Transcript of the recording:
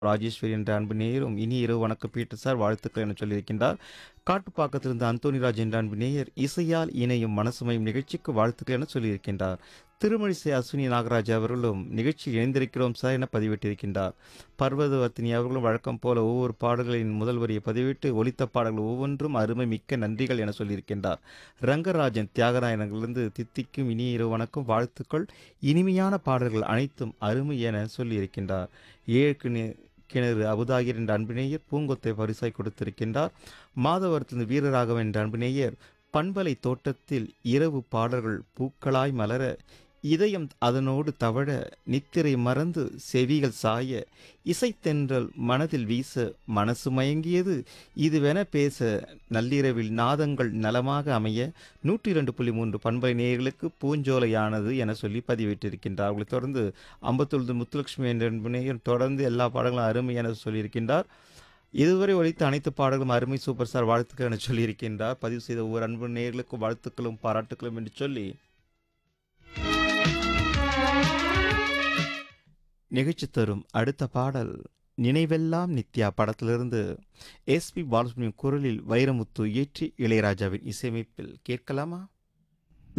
ராஜேஸ்வரி என்ற அன்பு நேயரும் இனி இரவு வணக்கம் பீட்டர் சார் வாழ்த்துக்கள் என சொல்லியிருக்கின்றார் காட்டுப்பாக்கத்திலிருந்து அந்தோனிராஜ் என்ற அன்பு நேயர் இசையால் இணையும் மனசுமையும் நிகழ்ச்சிக்கு வாழ்த்துக்கள் என சொல்லியிருக்கின்றார் திருமழிசை அஸ்வினி நாகராஜ் அவர்களும் நிகழ்ச்சியில் இணைந்திருக்கிறோம் சார் என பதிவிட்டிருக்கின்றார் பர்வதவர்த்தினி அவர்களும் வழக்கம் போல ஒவ்வொரு பாடல்களின் முதல் வரியை பதிவிட்டு ஒலித்த பாடல்கள் ஒவ்வொன்றும் அருமை மிக்க நன்றிகள் என சொல்லியிருக்கின்றார் ரங்கராஜன் தியாகராயனங்களிலிருந்து தித்திக்கும் இனிய இரவு வணக்கம் வாழ்த்துக்கள் இனிமையான பாடல்கள் அனைத்தும் அருமை என சொல்லியிருக்கின்றார் ஏழு கிண- கிணறு அபுதாகிர் என்ற அன்பினேயர் பூங்கொத்தை பரிசாய் கொடுத்திருக்கின்றார் மாதவரத்திலிருந்து வீரராகவன் என்ற அன்பினேயர் பண்பலை தோட்டத்தில் இரவு பாடல்கள் பூக்களாய் மலர இதயம் அதனோடு தவழ நித்திரை மறந்து செவிகள் சாய இசைத்தென்றல் மனதில் வீச மனசு மயங்கியது இதுவென பேச நள்ளிரவில் நாதங்கள் நலமாக அமைய நூற்றி இரண்டு புள்ளி மூன்று பண்பலை நேயர்களுக்கு பூஞ்சோலையானது என சொல்லி பதிவிட்டிருக்கின்றார் அவர்களைத் தொடர்ந்து அம்பத்தொழுது முத்துலட்சுமி என்ற நேயர் தொடர்ந்து எல்லா பாடங்களும் அருமை என சொல்லியிருக்கின்றார் இதுவரை ஒழித்த அனைத்து பாடல்களும் அருமை சூப்பர் ஸ்டார் வாழ்த்துக்கள் என சொல்லியிருக்கின்றார் பதிவு செய்த ஒவ்வொரு அன்பு நேயர்களுக்கும் வாழ்த்துக்களும் பாராட்டுக்களும் என்று சொல்லி நிகழ்ச்சி தரும் அடுத்த பாடல் நினைவெல்லாம் நித்யா படத்திலிருந்து எஸ்பி பாலசுப்ரமணியம் குரலில் வைரமுத்து இயற்றி இளையராஜாவின் இசையமைப்பில் கேட்கலாமா